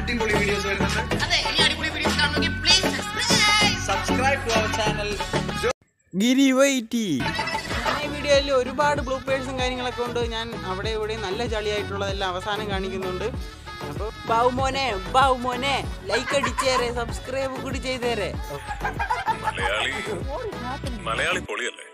അടിപൊളി വീഡിയോസ് വരുന്നുണ്ട് അതെ ഇനി അടിപൊളി വീഡിയോസ് കാണണമെങ്കിൽ please subscribe subscribe to our channel Giri വൈറ്റി ഈ വീഡിയോയിൽ ഒരുപാട് ബ്ലൂപ്പേഴ്സും കാര്യങ്ങളൊക്കെ ഉണ്ട് ഞാൻ അവിടെ ഇവിടെ നല്ല ചളിയായിട്ടുള്ളതെല്ലാം അവസാനം കാണിക്കുന്നുണ്ട് അപ്പോൾ ബാവുമോനെ ബാവുമോനെ ലൈക്ക് അടിച്ചേരെ സബ്സ്ക്രൈബ് കൂടി ചെയ്തേരെ മലയാളി മലയാളി പൊളിയല്ലേ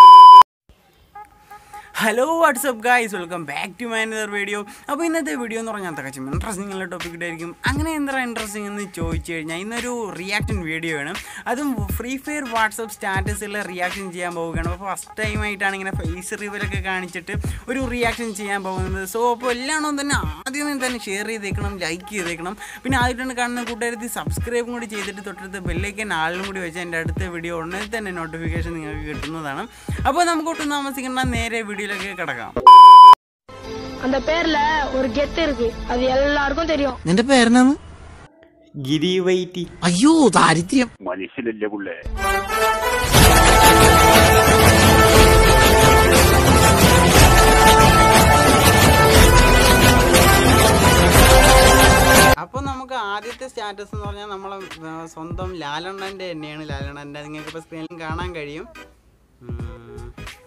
hello what's up guys welcome back to my another video അപ്പോൾ ഇന്നത്തെ വീഡിയോ എന്ന് പറഞ്ഞാൽ തികച്ചും ഇൻട്രസ്റ്റിംഗ് ഉള്ള ടോപ്പിക് ആയിരിക്കും അങ്ങനെ എന്താ ഇൻട്രസ്റ്റിംഗ് എന്ന് ചോദിച്ചു കഴിഞ്ഞാൽ ഇന്നൊരു റിയാക്ഷൻ വീഡിയോ ആണ് അതും ഫ്രീ ഫയർ വാട്സപ്പ് സ്റ്റാറ്റസിൽ റിയാക്ഷൻ ചെയ്യാൻ പോവുകയാണ് അപ്പോൾ ഫസ്റ്റ് ടൈം ആയിട്ടാണ് ഇങ്ങനെ ഫേസ് റിവലൊക്കെ കാണിച്ചിട്ട് ഒരു റിയാക്ഷൻ ചെയ്യാൻ പോകുന്നത് സോ അപ്പോൾ എല്ലാണോ തന്നെ ആദ്യമേ തന്നെ ഷെയർ ചെയ്തേക്കണം ലൈക്ക് ചെയ്തേക്കണം പിന്നെ ആദ്യമായിട്ടാണ് കാണുന്ന കൂട്ടുകാരത്തി സബ്സ്ക്രൈബും കൂടി ചെയ്തിട്ട് തൊട്ടടുത്ത് ബെല്ലേക്കൻ ആളിലും കൂടി വെച്ചാൽ എൻ്റെ അടുത്ത വീഡിയോ ഉടനെ തന്നെ നോട്ടിഫിക്കേഷൻ നിങ്ങൾക്ക് കിട്ടുന്നതാണ് അപ്പോൾ നമുക്ക് ഒട്ടും താമസിക്കേണ്ട നേരെ വീഡിയോയിലേക്ക് കിടക്കാം அந்த பேர்ல ஒரு கெத்து இருக்கு அது எல்லாருக்கும் தெரியும் നിന്റെ പേരെന്നാന്ന് ഗിരി വൈറ്റി അയ്യോ ദാരിദ്ര്യം മനുഷ്യനല്ലേ പുള്ളേ അപ്പോൾ നമുക്ക് ആദ്യത്തെ സ്റ്റാറ്റസ് എന്ന് പറഞ്ഞാൽ നമ്മളെ ആ, സ്വന്തം ലാലണ്ണൻ്റെ തന്നെയാണ് ലാലണ്ണൻ്റെ നിങ്ങൾക്ക് ഇപ്പോൾ സ്ക്രീനിൽ കാണാൻ കഴിയും ഉം.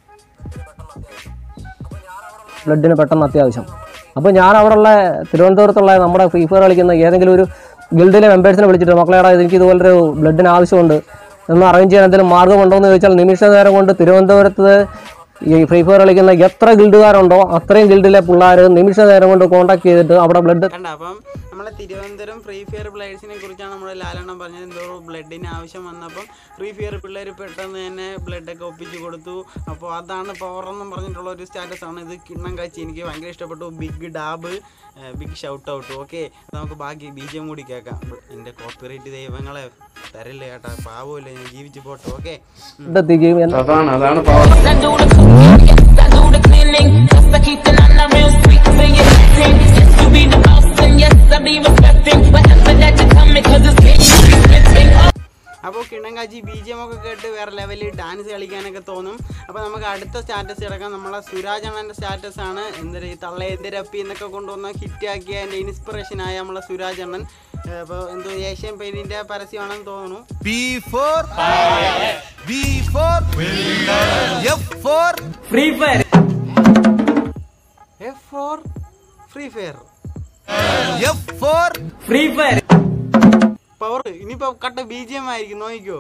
ബ്ലഡിന് പെട്ടെന്ന് അത്യാവശ്യം അപ്പോൾ ഞാൻ അവിടെയുള്ള തിരുവനന്തപുരത്തുള്ള നമ്മുടെ ഫ്രീ ഫയർ കളിക്കുന്ന ഏതെങ്കിലും ഒരു ഗിൽഡിലെ മെമ്പേഴ്സിനെ വിളിച്ചിട്ട് മക്കളെടാ എനിക്ക് ഇതുപോലൊരു ബ്ലഡിന് ആവശ്യമുണ്ട് എന്ന് അറേഞ്ച് ചെയ്യാൻ എന്തെങ്കിലും മാർഗ്ഗമുണ്ടോ എന്ന് ചോദിച്ചാൽ നിമിഷ നേരം കൊണ്ട് തിരുവനന്തപുരത്ത് ഈ ഫ്രീ ഫയർ കളിക്കുന്ന എത്ര ഗിൽഡുകാരുണ്ടോ അത്രയും ഗിൽഡിലെ പിള്ളേർ നിമിഷ നേരം കൊണ്ട് കോൺടാക്ട് ചെയ്തിട്ട് അവിടെ ബ്ലഡ് കണ്ട അപ്പം നമ്മളെ തിരുവനന്തപുരം ഫ്രീ ഫയർ പ്ലേയേഴ്സിനെ കുറിച്ചാണ് നമ്മുടെ ലാലണ്ണം പറഞ്ഞത് എന്തോ ബ്ലഡിന് ആവശ്യം വന്നപ്പം ഫ്രീ ഫയർ പിള്ളേർ പെട്ടെന്ന് തന്നെ ബ്ലഡൊക്കെ ഒപ്പിച്ച് കൊടുത്തു അപ്പോൾ അതാണ് പവർ എന്നും പറഞ്ഞിട്ടുള്ള ഒരു സ്റ്റാറ്റസ് ആണ് ഇത് കിണ്ണം കാച്ചി എനിക്ക് ഭയങ്കര ഇഷ്ടപ്പെട്ടു big dab big shout out okay നമുക്ക് ബാക്കി ബീജം കൂടി കേൾക്കാം എൻ്റെ കോപ്പിറൈറ്റ് ദൈവങ്ങളെ തരല്ലേ കേട്ടാ പാവമില്ല ഞാൻ ജീവിച്ചു പോട്ടെ ഓക്കെ എത്തിക്കുകയും എന്ന- I do the cooking, yes, I do the cleaning. Yes, I keep it on the real street for your acting. Yes, you be the boss, and yes, I be respecting whatever that you tell me, cause it's getting അപ്പോൾ കിണങ്കാച്ചി B G M ഒക്കെ കേട്ട് വേറെ ലെവലിൽ dance കളിക്കാനൊക്കെ തോന്നും അപ്പോൾ നമുക്ക് അടുത്ത സ്റ്റാറ്റസ് കിടക്കാം നമ്മളെ സുരാജ് അണ്ണൻ്റെ സ്റ്റാറ്റസ് ആണ് എന്തൊരു ഈ തള്ളയന്തിരപ്പി എന്നൊക്കെ കൊണ്ടുവന്ന ഹിറ്റാക്കിയ എൻ്റെ ഇൻസ്പിറേഷനായ നമ്മളെ സുരാജ് അണ്ണൻ അപ്പോൾ എന്തോ ഏഷ്യൻ പെയിൻറ്റിൻ്റെ പരസ്യമാണെന്ന് തോന്നുന്നു B four B four F four F four Free Fire F four power ഇനിയിപ്പോൾ കട്ട ബി ജി എം ആയിരിക്കും നോക്കിക്കോ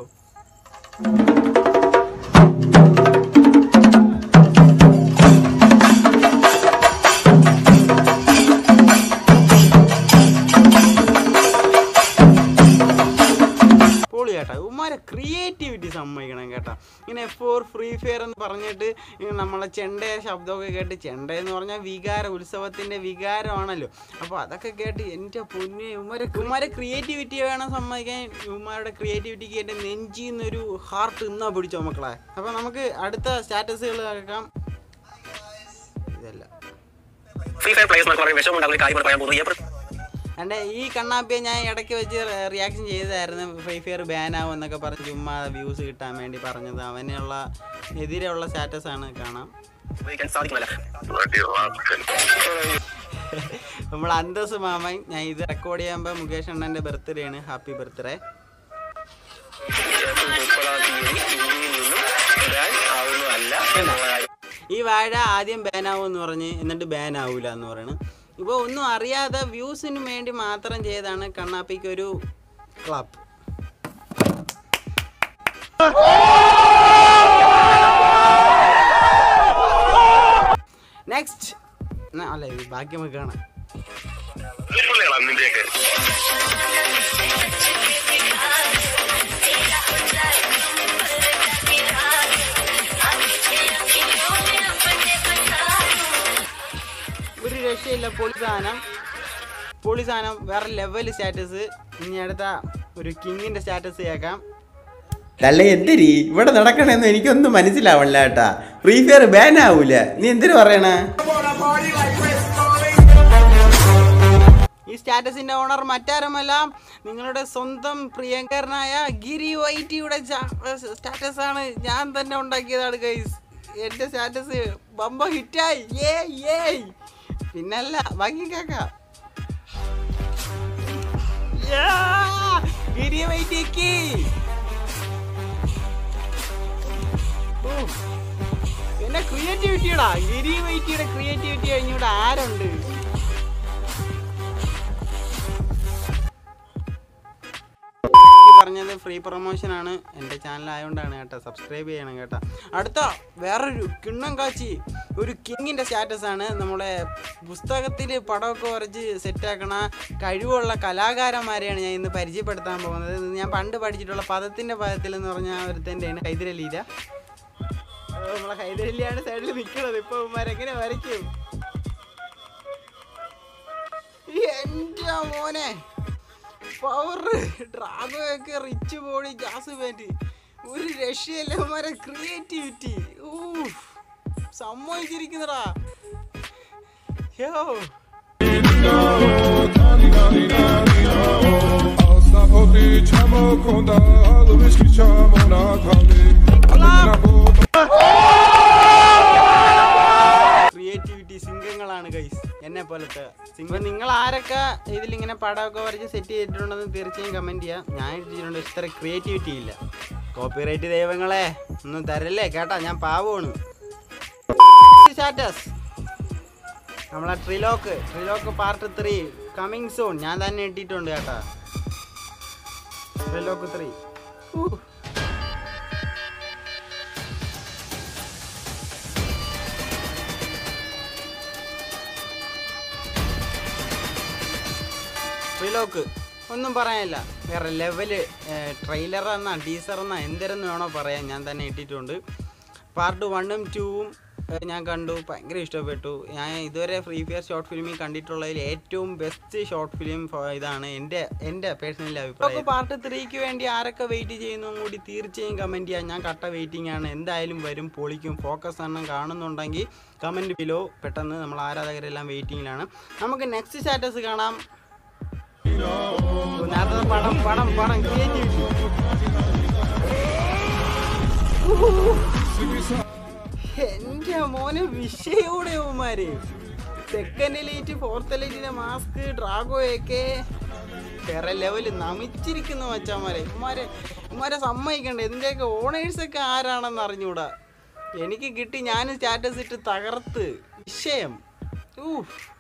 പൊളി കേട്ടാ ഉമ്മാരെ ക്രിയേറ്റിവിറ്റി സമ്മതിക്കണം കേട്ടാ ഇങ്ങനെ ഫോർ ഫ്രീ ഫയർ എന്ന് പറഞ്ഞിട്ട് ഇങ്ങനെ നമ്മളെ ചെണ്ടയുടെ ശബ്ദമൊക്കെ കേട്ട് ചെണ്ട എന്ന് പറഞ്ഞാൽ വികാര ഉത്സവത്തിൻ്റെ വികാരമാണല്ലോ അപ്പോൾ അതൊക്കെ കേട്ട് എൻ്റെ പൊന്നെ ഉമ്മാരെ ഉമ്മാരെ ക്രിയേറ്റിവിറ്റി വേണം സമ്മതിക്കാൻ ഉമ്മാരുടെ ക്രിയേറ്റിവിറ്റിക്ക് എൻ്റെ നെഞ്ചിൽ നിന്നൊരു ഹാർട്ട് ഇന്നാ പിടിച്ചോ മക്കളെ അപ്പോൾ നമുക്ക് അടുത്ത സ്റ്റാറ്റസുകൾ കേൾക്കാം ഇതല്ല ഫ്രീ ഫയർ പ്ലേയേഴ്സ് എന്നൊക്കെ പറയുമ്പോൾ വിഷമമുണ്ടാകുന്ന കാര്യം പറയാൻ പോകുന്നത് ഏപ്രിൽ എൻ്റെ ഈ കണ്ണാപ്പിയെ ഞാൻ ഇടയ്ക്ക് വെച്ച് റിയാക്ഷൻ ചെയ്തതായിരുന്നു ഫ്രീ ഫയർ ബാൻ ആവും എന്നൊക്കെ പറഞ്ഞ് ചുമ്മാ വ്യൂസ് കിട്ടാൻ വേണ്ടി പറഞ്ഞത് അവനുള്ള എതിരെയുള്ള സ്റ്റാറ്റസ് ആണ് കാണാം ഉപയോഗിക്കാൻ സാധിക്കുന്നില്ല നമ്മൾ അന്തസ് മാമൻ ഞാൻ ഇത് റെക്കോർഡ് ചെയ്യുമ്പോൾ മുകേഷ് അണ്ണൻ്റെ ബർത്ത്ഡേ ആണ് ഹാപ്പി ബർത്ത്ഡേ മുപ്പതാം തീയതി ഇന്ത്യയിൽ നിന്നും ബാൻ ആവുന്നതല്ല എന്നുള്ള കാര്യം ഈ വാഴ ആദ്യം ബാൻ ആവും എന്ന് പറഞ്ഞ് എന്നിട്ട് ബാൻ ആവൂല എന്ന് പറയണ് ഇപ്പോൾ ഒന്നും അറിയാതെ വ്യൂസിന് വേണ്ടി മാത്രം ചെയ്താണ് കണ്ണാപ്പിക്ക് ഒരു ക്ലാപ്പ് നെക്സ്റ്റ് അല്ല ഇത് ബാക്കി നമുക്ക് കാണാം പുള്ളികളാണ് നിന്റെയൊക്കെ ഒരു രക്ഷയില്ല പൊളി സാധനം പൊളി സാധനം വേറെ ലെവൽ സ്റ്റാറ്റസ് ഇനി അടുത്ത ഒരു കിങ്ങിന്റെ സ്റ്റാറ്റസ് കേൾക്കാം അല്ല എന്തിരി ഇവിടെ നടക്കണെന്ന് എനിക്കൊന്നും മനസ്സിലാവണില്ല കേട്ടാ ഫ്രീ ഫയർ ബാൻ ആവൂല നീ എന്തിനു പറയണ ഈ സ്റ്റാറ്റസിന്റെ ഓണർ മറ്റാരുമല്ല നിങ്ങളുടെ സ്വന്തം പ്രിയങ്കരനായ ഗിരി വൈറ്റിയുടെ സ്റ്റാറ്റസ് ആണ് ഞാൻ തന്നെ ഉണ്ടാക്കിയതാണ് ഗൈസ് എന്റെ സ്റ്റാറ്റസ് ബമ്പ ഹിറ്റായി ഏ ഏയ് പിന്നല്ല ബാക്കി കേക്കാം ഗിരി വൈറ്റിക്ക് പിന്നെ ക്രിയേറ്റിവിറ്റിയുടെ ഗിരി വൈറ്റിയുടെ ക്രിയേറ്റിവിറ്റി കഴിഞ്ഞൂടെ ആരുണ്ട് ഈ പറഞ്ഞത് ഫ്രീ പ്രൊമോഷൻ ആണ് എൻ്റെ ചാനൽ ആയതുകൊണ്ടാണ് കേട്ടോ സബ്സ്ക്രൈബ് ചെയ്യണം കേട്ടോ അടുത്ത വേറൊരു കിണ്ണം കാച്ചി ഒരു കിങ്ങിൻ്റെ സ്റ്റാറ്റസ് ആണ് നമ്മുടെ പുസ്തകത്തിൽ പടമൊക്കെ വരച്ച് സെറ്റാക്കണ കഴിവുള്ള കലാകാരന്മാരെയാണ് ഞാൻ ഇന്ന് പരിചയപ്പെടുത്താൻ പോകുന്നത് ഇത് ഞാൻ പണ്ട് പഠിച്ചിട്ടുള്ള പദത്തിൻ്റെ പദത്തിൽ എന്ന് പറഞ്ഞാൽ ഒരുത്തൻ്റെയാണ് ഹൈദരലീല നമ്മളെ ഹൈദരലിയാണ് സൈഡിൽ നിൽക്കുന്നത് ഇപ്പോൾ ഇവന്മാരെങ്ങനെ വരയ്ക്കും എൻ്റെ മോനെ പവർ ഡ്രാഗോയൊക്കെ റിച്ച് ബോഡി ജാസ് പാൻറ് ഒരു രക്ഷയല്ല അവന്മാരെ ക്രിയേറ്റിവിറ്റി ഊ സമ്മതിച്ചിരിക്കുന്നടാ യോ ക്രിയേറ്റിവിറ്റി സിംഗങ്ങളാണ് ഗൈസ് എന്നെ പോലത്തെ സിംഗം നിങ്ങൾ ആരൊക്കെ ഇതിലിങ്ങനെ പടമൊക്കെ വരച്ച് സെറ്റ് ചെയ്തിട്ടുണ്ടെന്ന് തീർച്ചയായും കമൻറ്റ് ചെയ്യാം ഞാൻ ഇട്ടിട്ടുണ്ട് ഇത്ര ക്രിയേറ്റിവിറ്റി ഇല്ല കോപ്പിറൈറ്റ് ദൈവങ്ങളെ ഒന്നും തരല്ലേ കേട്ടാ ഞാൻ പാവമാണ് സ്റ്റാറ്റസ് നമ്മളെ ട്രിലോക്ക് ട്രിലോക്ക് പാർട്ട് ത്രീ കമ്മിങ് സൂൺ ഞാൻ തന്നെ ഇട്ടിട്ടുണ്ട് കേട്ടാ ട്രിലോക്ക് ത്രീ ട്രിലോക്ക് ഒന്നും പറയാനില്ല വേറെ ലെവല് ട്രെയിലർ എന്നാ ടീസർ എന്നാ എന്തരെന്ന് വേണോ പറയാൻ ഞാൻ തന്നെ ഇട്ടിട്ടുണ്ട് പാർട്ട് വണ്ണും ടൂവും ഞാൻ കണ്ടു ഭയങ്കര ഇഷ്ടപ്പെട്ടു ഞാൻ ഇതുവരെ ഫ്രീ ഫയർ ഷോർട്ട് ഫിലിമിൽ കണ്ടിട്ടുള്ളതിൽ ഏറ്റവും ബെസ്റ്റ് ഷോർട്ട് ഫിലിം ഇതാണ് എൻ്റെ എൻ്റെ പേഴ്സണൽ അഭിപ്രായം പാർട്ട് ത്രീക്ക് വേണ്ടി ആരൊക്കെ വെയിറ്റ് ചെയ്യുന്നു കൂടി തീർച്ചയായും കമൻറ്റ് ചെയ്യാം ഞാൻ കട്ട വെയിറ്റിംഗ് ആണ് എന്തായാലും വരും പൊളിക്കും ഫോക്കസ് എണ്ണം കാണുന്നുണ്ടെങ്കിൽ കമൻറ്റ് ബിലോ പെട്ടെന്ന് നമ്മൾ ആരാധകരെല്ലാം വെയിറ്റിങ്ങിലാണ് നമുക്ക് നെക്സ്റ്റ് സ്റ്റാറ്റസ് കാണാം നേരത്തെ പടം പടം പടം എന്റെ മോനെ വിഷയോടെ ഉമാര് സെക്കൻഡ് ലൈറ്റ് ഫോർത്ത് ലൈറ്റിന്റെ മാസ്ക് ഡ്രാഗോയൊക്കെ വേറെ ലെവല് നമിച്ചിരിക്കുന്നു മച്ചാമാരെ ഉമാരെ ഉമാരെ സമ്മതിക്കണ്ടേ ഇതിൻ്റെയൊക്കെ ഓണേഴ്സൊക്കെ ആരാണെന്ന് അറിഞ്ഞൂടാ എനിക്ക് കിട്ടി ഞാൻ സ്റ്റാറ്റസ് ഇട്ട് തകർത്ത് വിഷയം ഊ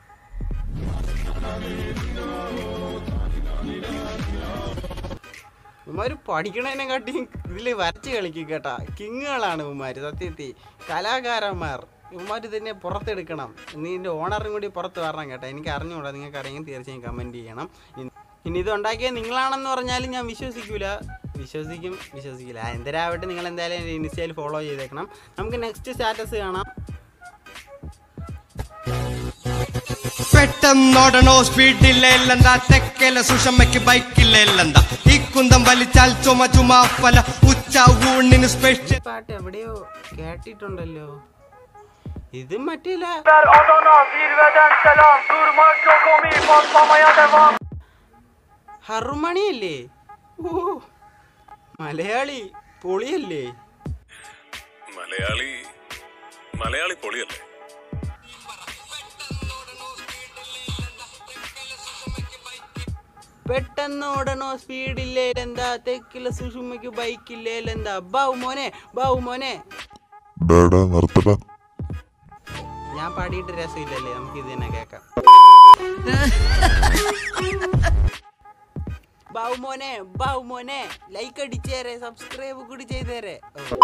ഇവന്മാര് പഠിക്കണതിനെ കാട്ടി ഇതിൽ വരച്ച് കളിക്കും കേട്ടാ കിങ്ങുകളാണ് ഇവന്മാര് സത്യത്തിൽ കലാകാരന്മാർ ഇവന്മാർ തന്നെ പുറത്തെടുക്കണം നീ ഇതിൻ്റെ ഓണറും കൂടി പുറത്ത് വരണം കേട്ടോ എനിക്ക് അറിഞ്ഞുകൂടാ നിങ്ങൾക്ക് അറിയാമെങ്കിൽ തീർച്ചയായും കമൻറ്റ് ചെയ്യണം ഇനി- ഇനി ഇത് ഉണ്ടാക്കിയത് നിങ്ങളാണെന്ന് പറഞ്ഞാലും ഞാൻ വിശ്വസിക്കൂല വിശ്വസിക്കും വിശ്വസിക്കില്ല ആ, എന്തരാവട്ടെ നിങ്ങൾ എന്തായാലും എൻ്റെ ഇൻസ്റ്റയിൽ ഫോളോ ചെയ്തേക്കണം നമുക്ക് നെക്സ്റ്റ് സ്റ്റാറ്റസ് കാണാം പെട്ടെന്നോടണോ സ്പീഡില്ലെന്താ തെക്കല സുഷമ്മയ്ക്ക് ബൈക്കില്ലെന്താ ഈ കുന്തം വലിച്ചാൽ ചുമ ചുമ പല ഉച്ച ഊണിന് സ്പെഷ്യൽ പാട്ട് എവിടെയോ കേട്ടിട്ടുണ്ടല്ലോ ഇത് മറ്റേല ഹറുമണിയല്ലേ ഓ മലയാളി പൊളിയല്ലേ മലയാളി മലയാളി പൊളിയല്ലേ പെട്ടെന്ന് ഓടണോ സ്പീഡില്ലേ എന്താ തെക്കിലെ സുഷുമയ്ക്ക് ബൈക്കില്ലേ എന്താ ബാവു മോനെ ബാവു മോനെ ഞാൻ പാടിയിട്ട് രസമില്ലല്ലേ നമുക്ക് ഇത് തന്നെ കേക്കാം ബാവു മോനെ ബാവു മോനെ ലൈക്ക് അടിച്ചേരെ സബ്സ്ക്രൈബ് കൂടി ചെയ്തേരെ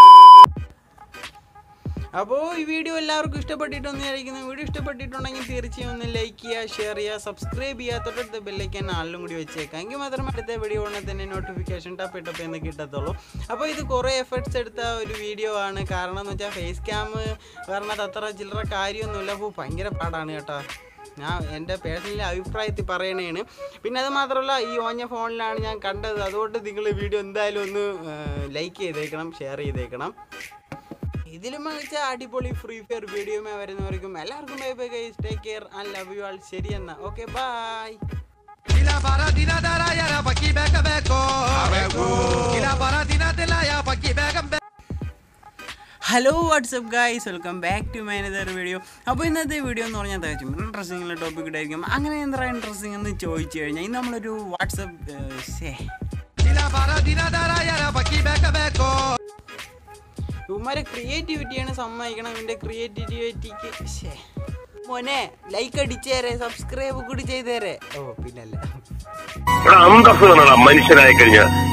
അപ്പോൾ ഈ വീഡിയോ എല്ലാവർക്കും ഇഷ്ടപ്പെട്ടിട്ടൊന്നും വിചാരിക്കുന്നു വീഡിയോ ഇഷ്ടപ്പെട്ടിട്ടുണ്ടെങ്കിൽ തീർച്ചയായും ഒന്ന് ലൈക്ക് ചെയ്യുക ഷെയർ ചെയ്യുക സബ്സ്ക്രൈബ് ചെയ്യുക തൊട്ടടുത്ത ബെല്ലൈക്കാൻ ആളിലും കൂടി വെച്ചേക്കാം എങ്കിൽ മാത്രമേ അടുത്ത വീഡിയോ ഉടനെ തന്നെ നോട്ടിഫിക്കേഷൻ ടപ്പ് ഇട്ടപ്പോൾ എന്ന് കിട്ടത്തുള്ളൂ അപ്പോൾ ഇത് കുറേ എഫേർട്സ് എടുത്ത ഒരു വീഡിയോ ആണ് കാരണം എന്ന് വെച്ചാൽ ഫേസ് ക്യാം പറഞ്ഞത് അത്ര ചില്ലറ കാര്യമൊന്നുമില്ല അപ്പോൾ ഭയങ്കര പാടാണ് കേട്ടോ ഞാൻ എൻ്റെ പേഴ്സണലി അഭിപ്രായത്തിൽ പറയണേണ് പിന്നെ അത് മാത്രമല്ല ഈ ഓഞ്ഞ ഫോണിലാണ് ഞാൻ കണ്ടത് അതുകൊണ്ട് നിങ്ങൾ വീഡിയോ എന്തായാലും ഒന്ന് ലൈക്ക് ചെയ്തേക്കണം ഷെയർ ചെയ്തേക്കണം ഇതിലും മികച്ച അടിപൊളി ഫ്രീ ഫയർ വീഡിയോമേ വരുന്നവർക്കും എല്ലാവർക്കും bye bye guys take care and love you all ശരി എന്നാ okay bye Ila baratina dara yara paki beka beko Ila baratina dela ya paki beka beko hello what's up guys welcome back to my another video അപ്പോൾ ഇന്നത്തെ video എന്ന് പറഞ്ഞാൽ തികച്ചും interesting topic ആയിരിക്കും അങ്ങനെ എന്താ ഇൻട്രസ്റ്റിംഗ് എന്ന് ചോദിച്ചു കഴിഞ്ഞാൽ ഇന്ന് നമ്മളൊരു വാട്സപ്പ് ഇവന്മാരെ ക്രിയേറ്റിവിറ്റിയാണ് സമ്മതിക്കണം ഇവന്റെ ക്രിയേറ്റിവിറ്റിക്ക് ശ്ശേ. മോനെ ലൈക്ക് അടിച്ചേരെ സബ്സ്ക്രൈബ് കൂടി ചെയ്തേരെ ഓ പിന്നല്ല അന്തസ് മനുഷ്യനായി കഴിഞ്ഞാൽ